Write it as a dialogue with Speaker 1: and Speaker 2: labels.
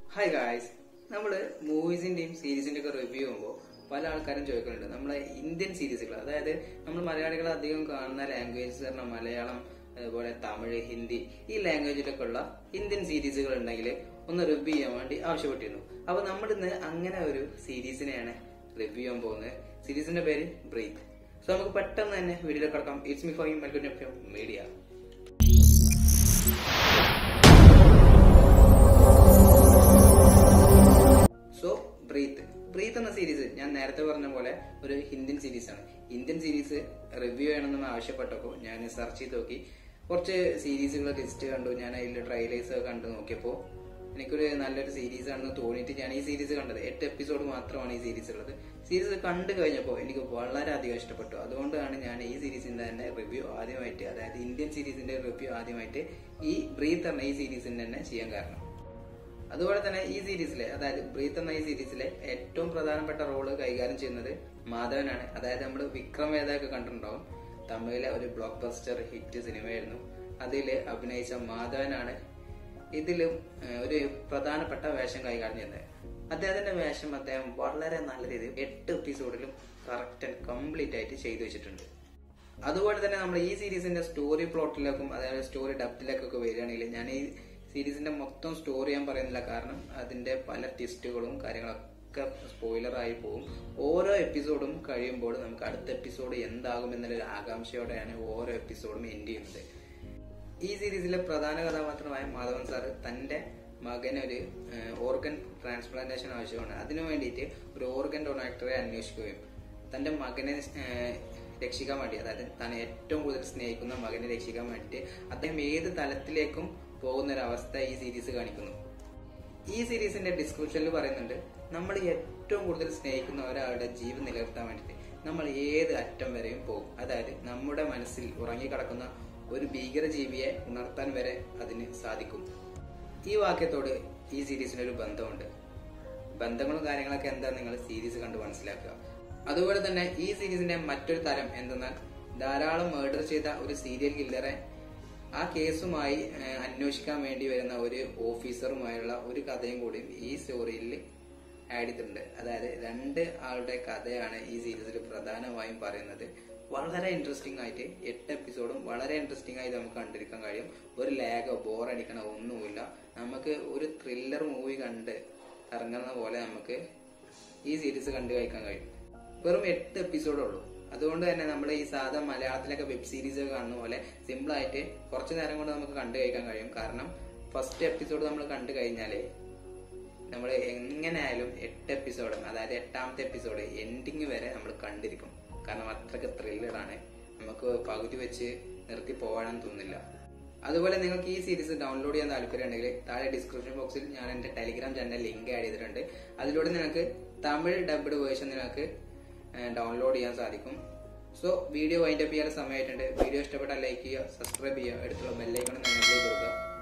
Speaker 1: hi guys നമ്മൾ മൂവീസിന്റെയും സീരീസിന്റെ ഒക്കെ റിവ്യൂ ചെയ്യുമ്പോൾ പല ആൾക്കാരും ചോദിക്കുന്നുണ്ട് നമ്മളെ ഇന്ത്യൻ സീരീസുകൾ അതായത് നമ്മൾ മലയാളികൾ അധികം കാണുന്ന ലാംഗ്വേജ് പറഞ്ഞാൽ മലയാളം അതുപോലെ തമിഴ് ഹിന്ദി ഈ ലാംഗ്വേജിലൊക്കെ ഉള്ള ഇന്ത്യൻ സീരീസുകൾ ഉണ്ടെങ്കിൽ ഒന്ന് റിവ്യൂ ചെയ്യാൻ വേണ്ടി ആവശ്യപ്പെട്ടിരുന്നു അപ്പൊ നമ്മൾ ഇന്ന് അങ്ങനെ ഒരു സീരീസിനെയാണ് റിവ്യൂ ചെയ്യാൻ പോകുന്നത് സീരീസിന്റെ പേര് ബ്രീത്ത് സോ നമുക്ക് പെട്ടെന്ന് തന്നെ വീഡിയോ കിടക്കാം ഇറ്റ്സ് മി ഫോയും മെൽക്കും മീഡിയ സോ ബ്രീത്ത് ബ്രീത്ത് എന്ന സീരീസ് ഞാൻ നേരത്തെ പറഞ്ഞ പോലെ ഒരു ഹിന്ദി സീരീസ് ആണ് ഇന്ത്യൻ സീരീസ് റിവ്യൂ ചെയ്യണമെന്ന് ആവശ്യപ്പെട്ടപ്പോൾ ഞാൻ സെർച്ച് ചെയ്ത് നോക്കി കുറച്ച് സീരീസുകൾ ലിസ്റ്റ് കണ്ടു ഞാൻ അതിൽ ട്രaiലേഴ്സ് ഒക്കെ കണ്ടു നോക്കിയപ്പോൾ എനിക്കൊരു നല്ലൊരു സീരീസ് ആണെന്ന് തോന്നിയിട്ട് ഞാൻ ഈ സീരീസ് കണ്ടത് എട്ട് എപ്പിസോഡ് മാത്രമാണ് ഈ സീരീസ് ഉള്ളത് സീരീസ് കണ്ടു കഴിഞ്ഞപ്പോൾ എനിക്ക് വളരെയധികം ഇഷ്ടപ്പെട്ടു അതുകൊണ്ടാണ് ഞാൻ ഈ സീരീസിന്റെ തന്നെ റിവ്യൂ ആദ്യമായിട്ട് അതായത് ഇന്ത്യൻ സീരീസിന്റെ റിവ്യൂ ആദ്യമായിട്ട് ഈ ബ്രീത്ത് എന്ന ഈ സീരീസിന്റെ തന്നെ ചെയ്യാൻ കാരണം അതുപോലെ തന്നെ ഈ സീരീസിലെ അതായത് ബ്രീത്ത് എന്ന ഈ സീരീസിലെ ഏറ്റവും പ്രധാനപ്പെട്ട റോള് കൈകാര്യം ചെയ്യുന്നത് മാധവനാണ് അതായത് നമ്മൾ വിക്രം വേദ ഒക്കെ കണ്ടിട്ടുണ്ടാവും തമിഴിലെ ഒരു ബ്ലോക്ക് ബസ്റ്റർ ഹിറ്റ് സിനിമയായിരുന്നു അതിൽ അഭിനയിച്ച മാധവനാണ് ഇതിലും ഏഹ്, ഒരു പ്രധാനപ്പെട്ട വേഷം കൈകാര്യം ചെയ്യുന്നത് അദ്ദേഹത്തിന്റെ വേഷം അദ്ദേഹം വളരെ നല്ല രീതിയിൽ എട്ട് എപ്പിസോഡിലും കറക്റ്റ് ആൻഡ് കംപ്ലീറ്റ് ആയിട്ട് ചെയ്തു വെച്ചിട്ടുണ്ട് അതുപോലെ തന്നെ നമ്മൾ ഈ സീരീസിന്റെ സ്റ്റോറി പ്ലോട്ടിലേക്കും അതായത് സ്റ്റോറി ഡെപ്തിലേക്കൊക്കെ വരികയാണെങ്കിൽ ഞാൻ ഈ സീരീസിന്റെ മൊത്തം സ്റ്റോറി ഞാൻ പറയുന്നില്ല കാരണം അതിന്റെ പല ട്വിസ്റ്റുകളും കാര്യങ്ങളൊക്കെ സ്പോയിലർ ആയി പോകും ഓരോ എപ്പിസോഡും കഴിയുമ്പോൾ നമുക്ക് അടുത്ത എപ്പിസോഡ് എന്താകും എന്നുള്ളൊരു ആകാംക്ഷയോടെയാണ് ഓരോ എപ്പിസോഡും എൻഡ് ചെയ്യുന്നത് ഈ സീരീസിലെ പ്രധാന കഥാപാത്രമായ മാധവൻ സാറ് തന്റെ മകന് ഒരു ഓർഗൻ ട്രാൻസ്പ്ലാന്റേഷൻ ആവശ്യമാണ് അതിനു വേണ്ടിയിട്ട് ഒരു ഓർഗൻ ഡൊണേറ്ററെ അന്വേഷിക്കുകയും തന്റെ മകനെ ഏഹ്, രക്ഷിക്കാൻ വേണ്ടി അതായത് താൻ ഏറ്റവും കൂടുതൽ സ്നേഹിക്കുന്ന മകനെ രക്ഷിക്കാൻ വേണ്ടിയിട്ട് അദ്ദേഹം ഏത് തലത്തിലേക്കും പോകുന്ന ഒരു അവസ്ഥ ഈ സീരീസ് കാണിക്കുന്നു ഈ സീരീസിന്റെ ഡിസ്ക്രിപ്ഷനിൽ പറയുന്നുണ്ട് നമ്മൾ ഏറ്റവും കൂടുതൽ സ്നേഹിക്കുന്ന ഒരാളുടെ ജീവൻ നിലനിർത്താൻ വേണ്ടിയിട്ട് നമ്മൾ ഏത് അറ്റം വരെയും പോകും അതായത് നമ്മുടെ മനസ്സിൽ ഉറങ്ങിക്കിടക്കുന്ന ഒരു ഭീകര ജീവിയെ ഉണർത്താൻ വരെ അതിന് സാധിക്കും ഈ വാക്യത്തോട് ഈ സീരീസിന് ഒരു ബന്ധമുണ്ട് ബന്ധങ്ങളും കാര്യങ്ങളൊക്കെ എന്താ നിങ്ങൾ സീരീസ് കണ്ട് മനസ്സിലാക്കുക അതുപോലെ തന്നെ ഈ സീരീസിന്റെ മറ്റൊരു തരം എന്തെന്നാൽ ധാരാളം മർഡർ ചെയ്ത ഒരു സീരിയൽ കില്ലറെ ആ കേസുമായി ഏഹ്, അന്വേഷിക്കാൻ വേണ്ടി വരുന്ന ഒരു ഓഫീസറുമായുള്ള ഒരു കഥയും കൂടി ഈ സ്റ്റോറിയിൽ ആഡ് ചെയ്തിട്ടുണ്ട് അതായത് രണ്ട് ആളുടെ കഥയാണ് ഈ സീരീസിൽ പ്രധാനമായും പറയുന്നത് വളരെ ഇൻട്രസ്റ്റിംഗ് ആയിട്ട് എട്ട് എപ്പിസോഡും വളരെ ഇൻട്രസ്റ്റിംഗ് ആയി നമുക്ക് കണ്ടിരിക്കാൻ കഴിയും ഒരു ലാഗോ ബോറടിക്കണോ ഒന്നുമില്ല നമുക്ക് ഒരു ത്രില്ലർ മൂവി കണ്ട് ഇറങ്ങുന്ന പോലെ നമുക്ക് ഈ സീരീസ് കണ്ടു കഴിക്കാൻ കഴിയും വെറും എട്ട് എപ്പിസോഡേ ഉള്ളൂ അതുകൊണ്ട് തന്നെ നമ്മൾ ഈ സാധാ മലയാളത്തിലൊക്കെ വെബ് സീരീസ് ഒക്കെ കാണുന്ന പോലെ സിമ്പിൾ ആയിട്ട് കുറച്ചു നേരം കൊണ്ട് നമുക്ക് കണ്ടു കഴിക്കാൻ കഴിയും കാരണം ഫസ്റ്റ് എപ്പിസോഡ് നമ്മൾ കണ്ടു കഴിഞ്ഞാല് നമ്മൾ എങ്ങനെയായാലും എട്ട് എപ്പിസോഡ് അതായത് എട്ടാമത്തെ എപ്പിസോഡ് എൻഡിങ് വരെ നമ്മൾ കണ്ടിരിക്കും കാരണം അത്രയ്ക്ക് ത്രില്ലറാണ് നമുക്ക് പകുതി വെച്ച് നിർത്തി പോകാനും തോന്നില്ല അതുപോലെ നിങ്ങൾക്ക് ഈ സീരീസ് ഡൗൺലോഡ് ചെയ്യാൻ താല്പര്യമുണ്ടെങ്കിൽ താഴെ ഡിസ്ക്രിപ്ഷൻ ബോക്സിൽ ഞാൻ എന്റെ ടെലിഗ്രാം ചാനൽ ലിങ്ക് ആഡ് ചെയ്തിട്ടുണ്ട് അതിലൂടെ നിങ്ങൾക്ക് തമിഴ് ഡബ്ഡ് വേർഷൻ നിങ്ങൾക്ക് ഡൗൺലോഡ് ചെയ്യാൻ സാധിക്കും സോ വീഡിയോ വൈൻഡപ്പ് ചെയ്യാൻ സമയമായിട്ടുണ്ട് വീഡിയോ ഇഷ്ടപ്പെട്ടാൽ ലൈക്ക് ചെയ്യുക സബ്സ്ക്രൈബ് ചെയ്യുക എടുത്തുള്ള ബെല്ലൈക്കണം എനേബിൾ ചെയ്ത് കൊടുക്കുക